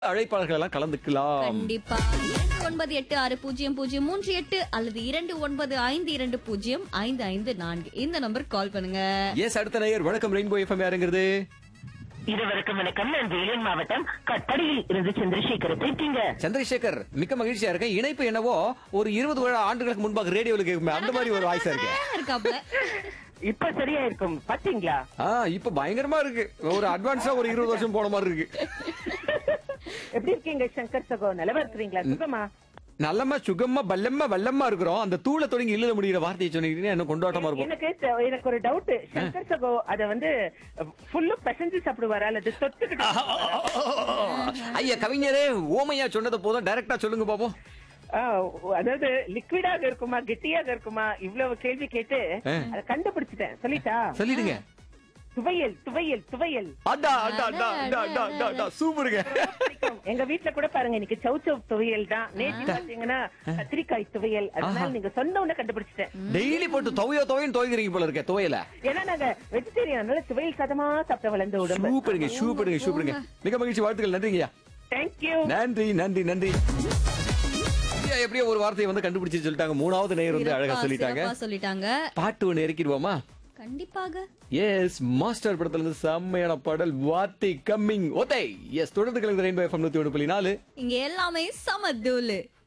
அழைப்பாளர்கள் எல்லாம் கலந்துக்கலாம் கண்டிப்பா இரண்டு ஒன்பது எட்டு ஆறு பூஜ்ஜியம் பூஜ்ஜியம் மூன்று எட்டு அல்லது இரண்டு ஒன்பது ஐந்து இரண்டு பூஜ்ஜியம் ஐந்து ஐந்து நான்கு இந்த நம்பருக்கு கால் பண்ணுங்க எஸ் அடுத்த நேயர் வணக்கம் ரெயின்போ எஃப்எம் யாருங்கிறது இருவருக்கும் வணக்கம் நான் வேலூர் மாவட்டம் கட்படியில் இருந்து சந்திரசேகர் இருக்கீங்க சந்திரசேகர் மிக்க மகிழ்ச்சியா இருக்கேன் இணைப்பு என்னவோ ஒரு இருபது வருட ஆண்டுகளுக்கு முன்பாக ரேடியோவில் கேட்குமே அந்த மாதிரி ஒரு வாய்ஸா இருக்கு இருக்காப்ல இப்ப சரியா இருக்கும் பாத்தீங்களா ஆ இப்ப பயங்கரமா இருக்கு ஒரு அட்வான்ஸா ஒரு இருபது வருஷம் போன மாதிரி இருக்கு எப்படி இருக்கீங்க சங்கர் சகோ நிலவா இருக்கிறீங்களா சுகமா நல்லம்மா சுகம்மா பல்லம்மா வல்லம்மா இருக்கிறோம் அந்த தூள தொடங்கி இல்ல முடிகிற வார்த்தையை சொன்னீங்கன்னா என்ன கொண்டாட்டமா இருக்கும் எனக்கு த- எனக்கு ஒரு டவுட் சங்கர் சகோ அத வந்து ஃபுல்லு பிசைஞ்சு சாப்பிடுவாரா அல்லது தொட்டுக்கிட்டு ஐயா கவிஞரே ஓமையா சொன்னதை போதும் டைரக்டா சொல்லுங்க பாப்போம் ஆ, அதாவது லிக்விடாக இருக்குமா கெட்டியாக இருக்குமா இவ்வளவு கேள்வி கேட்டு ஆ. அதை கண்டுபிடிச்சிட்டேன் சொல்லிட்டா சொல்லிடுங்க துவையல் துவையல் துவையல் அடா அடா அடா அடா அடா அடா அடா சூப்பருங்க பிடிக்கும். எங்க வீட்ல கூட பாருங்க இன்னைக்கு சௌ சௌ துவையல் தான் நேற்று பாத்தீங்கன்னா கத்திரிக்காய் துவையல் அதனால நீங்க சொன்ன உடனே கண்டுபிடிச்சிட்டேன் டெய்லி போட்டு துவையோ துவையும் துவைக்கிறீங்க போல இருக்க துவையல ஏன்னா நாங்க வெஜிடேரியன் அதனால துவையல் சாதமா சாப்பிட்ட வளர்ந்த உடம்பு சூப்பருங்க சூப்பருங்க சூப்பருங்க மிக மகிழ்ச்சி வாழ்த்துக்கள் நன்றிங்கய்யா தேங்க்யூ நன்றி நன்றி நன்றி ஐயா, எப்படியோ ஒரு வார்த்தையை வந்து கண்டுபிடிச்சு சொல்லிட்டாங்க மூணாவது நேயர் வந்து அழகா சிறப்பா, சொல்லிட்டாங்க சிறப்பா சொல்லிட்டாங்க பாட்டு ஒண்ணு இறக்கிடுவோமா கண்டிப்பாக எஸ் மாஸ்டர் படத்துல இருந்து செம்மையான பாடல் வாத்தி கம்மிங் ஓத்தை எஸ் தொடர்ந்து கலந்து ரெயின்போ எஃப்எம் நூத்தி ஒன்று புள்ளி நாலு இங்க எல்லாமே சம தூளு